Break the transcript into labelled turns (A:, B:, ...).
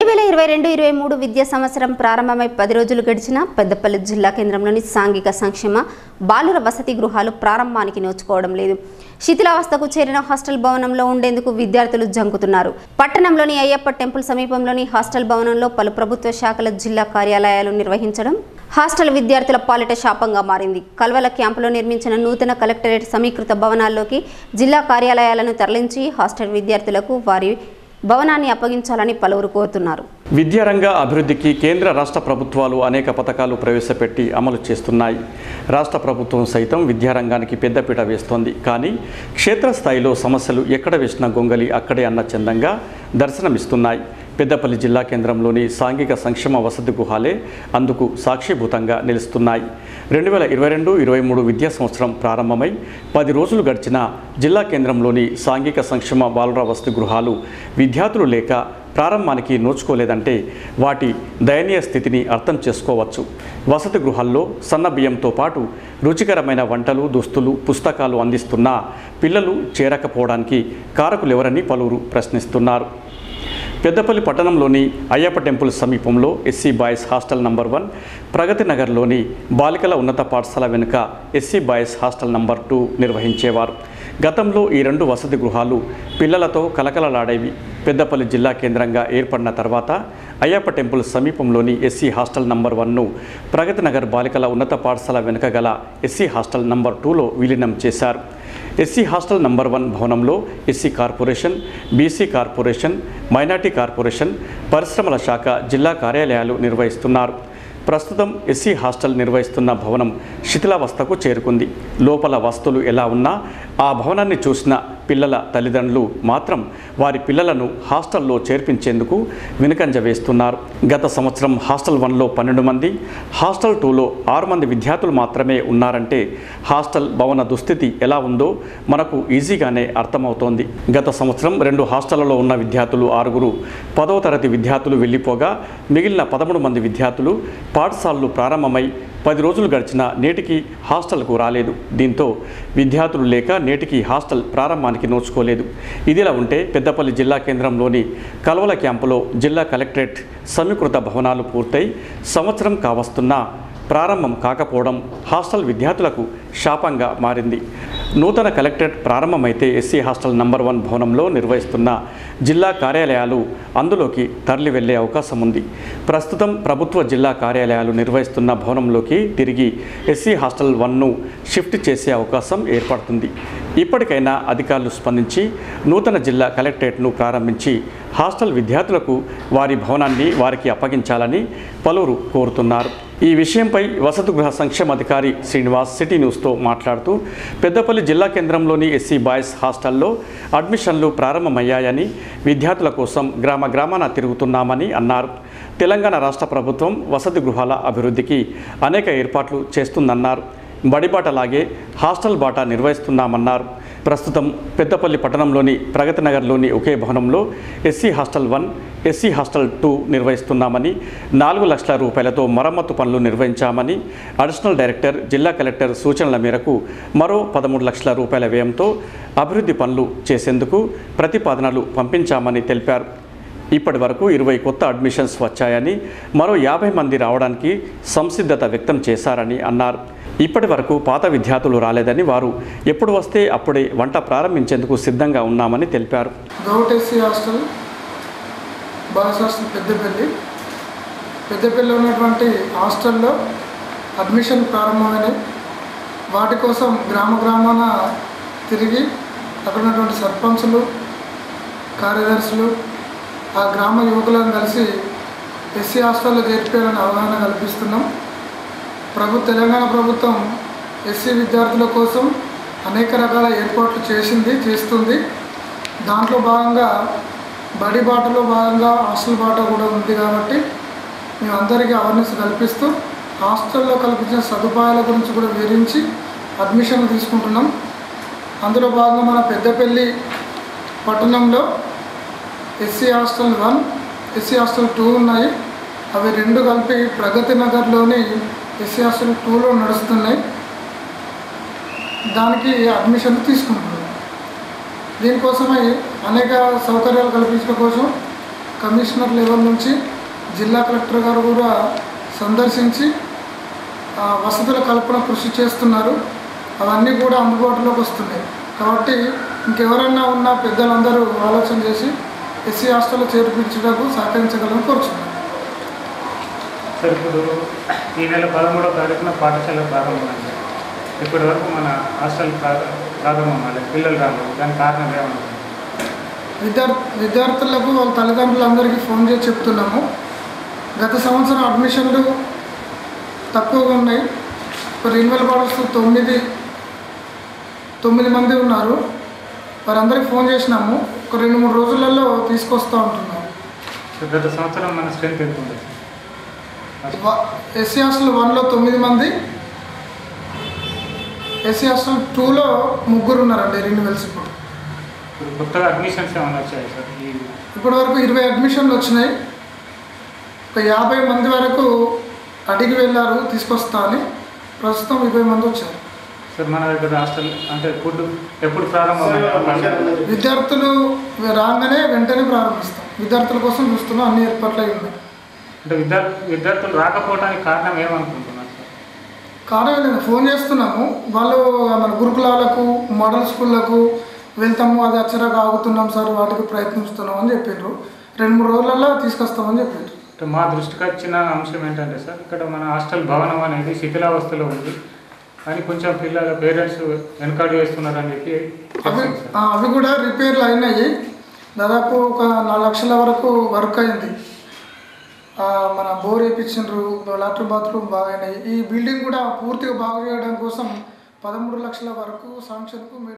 A: వేల ఇరవై రెండు ఇరవై మూడు విద్యా సంవత్సరం ప్రారంభమై పది రోజులు గడిచిన పెద్దపల్లి జిల్లా కేంద్రంలోని సాంఘిక సంక్షేమ బాలుర వసతి గృహాలు ప్రారంభానికి నోచుకోవడం లేదు శిథిలావస్థకు చేరిన హాస్టల్ భవనంలో ఉండేందుకు విద్యార్థులు జంకుతున్నారు పట్టణంలోని అయ్యప్ప టెంపుల్ సమీపంలోని హాస్టల్ భవనంలో పలు ప్రభుత్వ శాఖల జిల్లా కార్యాలయాలు నిర్వహించడం హాస్టల్ విద్యార్థుల పాలిట శాపంగా మారింది కల్వల క్యాంపులో నిర్మించిన నూతన కలెక్టరేట్ సమీకృత భవనాల్లోకి జిల్లా కార్యాలయాలను తరలించి హాస్టల్ విద్యార్థులకు వారి భవనాన్ని అప్పగించాలని పలువురు కోరుతున్నారు
B: విద్యారంగ అభివృద్ధికి కేంద్ర రాష్ట్ర ప్రభుత్వాలు అనేక పథకాలు ప్రవేశపెట్టి అమలు చేస్తున్నాయి రాష్ట్ర ప్రభుత్వం సైతం విద్యారంగానికి పెద్దపీట వేస్తోంది కానీ క్షేత్రస్థాయిలో సమస్యలు ఎక్కడ వేసిన గొంగలి అక్కడే అన్న చందంగా దర్శనమిస్తున్నాయి పెద్దపల్లి జిల్లా కేంద్రంలోని సాంఘిక సంక్షేమ వసతి గుహాలే అందుకు సాక్షిభూతంగా నిలుస్తున్నాయి రెండు వేల ఇరవై రెండు ఇరవై మూడు విద్యా సంవత్సరం ప్రారంభమై పది రోజులు గడిచిన జిల్లా కేంద్రంలోని సాంఘిక సంక్షేమ బాలుర వసతి గృహాలు విద్యార్థులు లేక ప్రారంభానికి నోచుకోలేదంటే వాటి దయనీయ స్థితిని అర్థం చేసుకోవచ్చు వసతి గృహాల్లో సన్న బియ్యంతో పాటు రుచికరమైన వంటలు దుస్తులు పుస్తకాలు అందిస్తున్న పిల్లలు చేరకపోవడానికి కారకులెవరని పలువురు ప్రశ్నిస్తున్నారు పెద్దపల్లి పట్టణంలోని అయ్యప్ప టెంపుల్ సమీపంలో SC boys hostel number one ప్రగతి నగర్లోని బాలికల ఉన్నత పాఠశాల వెనుక SC boys hostel number two నిర్వహించేవారు గతంలో ఈ రెండు వసతి గృహాలు పిల్లలతో కలకలలాడేవి పెద్దపల్లి జిల్లా కేంద్రంగా ఏర్పడిన తర్వాత అయ్యప్ప టెంపుల్ సమీపంలోని ఎస్సీ హాస్టల్ నంబర్ వన్ను ప్రగతి నగర్ బాలికల ఉన్నత పాఠశాల వెనుక గల ఎస్సీ హాస్టల్ నంబర్ టూలో విలీనం చేశారు ఎస్సీ హాస్టల్ నంబర్ వన్ భవనంలో SC corporation BC corporation minority corporation పరిశ్రమల శాఖ జిల్లా కార్యాలయాలు నిర్వహిస్తున్నారు ప్రస్తుతం ఎస్సీ హాస్టల్ నిర్వహిస్తున్న భవనం శిథిలావస్థకు చేరుకుంది లోపల వస్తువులు ఎలా ఉన్నా ఆ భవనాన్ని చూసిన పిల్లల తల్లిదండ్రులు మాత్రం వారి పిల్లలను హాస్టల్లో చేర్పించేందుకు వెనుకంజ వేస్తున్నారు గత సంవత్సరం హాస్టల్ వన్లో పన్నెండు మంది హాస్టల్ టూలో ఆరు మంది విద్యార్థులు మాత్రమే ఉన్నారంటే హాస్టల్ భవన దుస్థితి ఎలా ఉందో మనకు ఈజీగానే అర్థమవుతోంది గత సంవత్సరం రెండు హాస్టళ్లలో ఉన్న విద్యార్థులు ఆరుగురు పదవ తరగతి విద్యార్థులు వెళ్ళిపోగా మిగిలిన పదమూడు మంది విద్యార్థులు పాఠశాలలు ప్రారంభమై పది రోజులు గడిచిన నేటికి హాస్టల్కు రాలేదు దీంతో విద్యార్థులు లేక నేటికి హాస్టల్ ప్రారంభానికి నోచుకోలేదు ఇదిలా ఉంటే పెద్దపల్లి జిల్లా కేంద్రంలోని కలవల క్యాంపులో జిల్లా కలెక్టరేట్ సమీకృత భవనాలు పూర్తయి సంవత్సరం కావస్తున్నా ప్రారంభం కాకపోవడం హాస్టల్ విద్యార్థులకు శాపంగా మారింది నూతన కలెక్టరేట్ ప్రారంభమైతే ఎస్సీ హాస్టల్ నంబర్ వన్ భవనంలో నిర్వహిస్తున్న జిల్లా కార్యాలయాలు అందులోకి తరలి వెళ్లే అవకాశం ఉంది ప్రస్తుతం ప్రభుత్వ జిల్లా కార్యాలయాలు నిర్వహిస్తున్న భవనంలోకి తిరిగి ఎస్సీ హాస్టల్ వన్ను షిఫ్ట్ చేసే అవకాశం ఏర్పడుతుంది ఇప్పటికైనా అధికారులు స్పందించి నూతన జిల్లా కలెక్టరేట్ను ప్రారంభించి హాస్టల్ విద్యార్థులకు వారి భవనాన్ని వారికి అప్పగించాలని పలువురు కోరుతున్నారు ఈ విషయంపై వసతి గృహ సంక్షేమ అధికారి శ్రీనివాస్ సిటీ న్యూస్తో మాట్లాడుతూ పెద్దపల్లి జిల్లా కేంద్రంలోని ఎస్సీ బాయ్స్ హాస్టల్లో అడ్మిషన్లు ప్రారంభమయ్యాయని విద్యార్థుల కోసం గ్రామ గ్రామాన తిరుగుతున్నామని అన్నారు తెలంగాణ రాష్ట్ర ప్రభుత్వం వసతి గృహాల అభివృద్ధికి అనేక ఏర్పాట్లు చేస్తుందన్నారు బడిబాటలాగే హాస్టల్ బాట నిర్వహిస్తున్నామన్నారు ప్రస్తుతం పెద్దపల్లి పట్టణంలోని ప్రగతి నగర్లోని ఒకే భవనంలో SC hostel one SC hostel two నిర్వహిస్తున్నామని నాలుగు లక్షల రూపాయలతో మరమ్మతు పనులు నిర్వహించామని అడిషనల్ డైరెక్టర్ జిల్లా కలెక్టర్ సూచనల మేరకు మరో పదమూడు లక్షల రూపాయల వ్యయంతో అభివృద్ధి పనులు చేసేందుకు ప్రతిపాదనలు పంపించామని తెలిపారు ఇప్పటి వరకు ఇరవై కొత్త అడ్మిషన్స్ వచ్చాయని మరో యాభై మంది రావడానికి సంసిద్ధత వ్యక్తం చేశారని అన్నారు ఇప్పటి వరకు పాత విద్యార్థులు రాలేదని వారు ఎప్పుడు వస్తే అప్పుడే వంట ప్రారంభించేందుకు సిద్ధంగా ఉన్నామని తెలిపారు
C: గౌట్ SC hostel boys hostel Peddapalli పెద్దపల్లిలో ఉన్నటువంటి హాస్టల్లో అడ్మిషన్ ప్రారంభమైనవి వాటి కోసం గ్రామ గ్రామాన తిరిగి అక్కడ ఉన్నటువంటి సర్పంచులు కార్యదర్శులు ఆ గ్రామ యువకులను కలిసి ఎస్సీ హాస్టల్లో చేర్పాలని అవగాహన కల్పిస్తున్నాం ప్రభు తెలంగాణ ప్రభుత్వం ఎస్సీ విద్యార్థుల కోసం అనేక రకాల ఏర్పాట్లు చేసింది చేస్తుంది దాంట్లో భాగంగా బడి బాటలో భాగంగా హాస్టల్ బాట కూడా ఉంది కాబట్టి మేము అందరికీ అవేర్నెస్ కల్పిస్తూ హాస్టల్లో కల్పించిన సదుపాయాల గురించి కూడా వివరించి అడ్మిషన్ తీసుకుంటున్నాం అందులో భాగంగా మన పెద్దపల్లి పట్టణంలో SC hostel one SC hostel two ఉన్నాయి అవి రెండు కలిపి ప్రగతి నగర్లోని ఎస్సీ హాస్టల్ టూలో నడుస్తున్నాయి దానికి అడ్మిషన్ తీసుకుంటున్నాం దీనికోసమై అనేక సౌకర్యాలు కల్పించడం కోసం కమిషనర్ లెవెల్ నుంచి జిల్లా కలెక్టర్ గారు కూడా సందర్శించి ఆ, వసతుల కల్పన కృషి చేస్తున్నారు అవన్నీ కూడా అందుబాటులోకి వస్తున్నాయి కాబట్టి ఇంకెవరైనా ఉన్న పెద్దలందరూ ఆలోచన చేసి ఎస్సీ హాస్టల్లో చేర్పించడానికి సహకరించగలని కోరుచున్నాను
D: సార్ ఇప్పుడు ఈ నెల పదమూడవ తారీఖున పాఠశాల ప్రారంభమైంది ఇప్పటి వరకు మన హాస్టల్ ప్రా- ప్రారంభం అవ్వలేదు పిల్లలు రాలేదు దానికి కారణం ఏమనుకుంటున్నారు
C: విద్యార్థి విద్యార్థులకు వాళ్ళ తల్లిదండ్రులందరికీ ఫోన్ చేసి చెప్తున్నాము గత సంవత్సరం అడ్మిషన్లు తక్కువగా ఉన్నాయి ఇప్పుడు రెన్యువల్ పాడర్స్ తొమ్మిది తొమ్మిది మంది ఉన్నారు వారందరికీ ఫోన్ చేసినాము ఒక రెండు మూడు రోజులలో తీసుకొస్తూ ఉంటున్నాము
D: సార్ గత సంవత్సరం మన స్ట్రెంత్ ఎంత ఉంది సార్
C: ఎస్సీ హాస్టల్ వన్లో తొమ్మిది మంది ఎస్సీ హాస్టల్ టూలో ముగ్గురు ఉన్నారండి రెన్యువల్స్ ఇప్పుడు
D: ఇప్పుడు కొత్తగా అడ్మిషన్స్ ఏమైనా వచ్చాయి సార్ ఈ
C: ఇప్పటి వరకు ఇరవై అడ్మిషన్లు వచ్చినాయి ఒక యాభై మంది వరకు అడిగి వెళ్ళారు తీసుకొస్తా అని ప్రస్తుతం ఇరవై మంది వచ్చారు
D: సార్ మన దగ్గర హాస్టల్ అంటే ఫుడ్ ఎప్పుడు ప్రారంభమైంది
C: విద్యార్థులు రాగానే వెంటనే ప్రారంభిస్తాం విద్యార్థుల కోసం చూస్తున్నాం అన్ని ఏర్పాట్లు అయి ఉన్నాయి
D: అంటే విద్యార్థి విద్యార్థులు రాకపోవడానికి కారణం ఏమనుకుంటున్నారు సార్
C: కారణం లేదు ఫోన్ చేస్తున్నాము వాళ్ళు మన గురుకులాలకు మోడల్ స్కూళ్ళకు వెళ్తాము అది అచ్చరాక ఆగుతున్నాం సార్ వాటికి ప్రయత్నిస్తున్నాం అని చెప్పారు రెండు మూడు రోజులలో తీసుకొస్తామని చెప్పారు
D: అంటే మా దృష్టికి వచ్చిన అంశం ఏంటంటే సార్ ఇక్కడ మన హాస్టల్ భవనం అనేది శిథిలావస్థలో ఉంది కానీ కొంచెం పిల్లల పేరెంట్స్ వెనకాడు వేస్తున్నారని చెప్పి
C: అవి
D: చెప్తుంది సార్
C: ఆ, అవి కూడా రిపేర్లు అయినాయి దాదాపు ఒక నాలుగు లక్షల వరకు వర్క్ అయింది ఆ, మన బోర్ వేయించారు లాట్రిన్ బాత్రూమ్ బాగా అయినాయి ఈ బిల్డింగ్ కూడా పూర్తిగా బాగు చేయడం కోసం పదమూడు లక్షల వరకు శాంక్షన్కు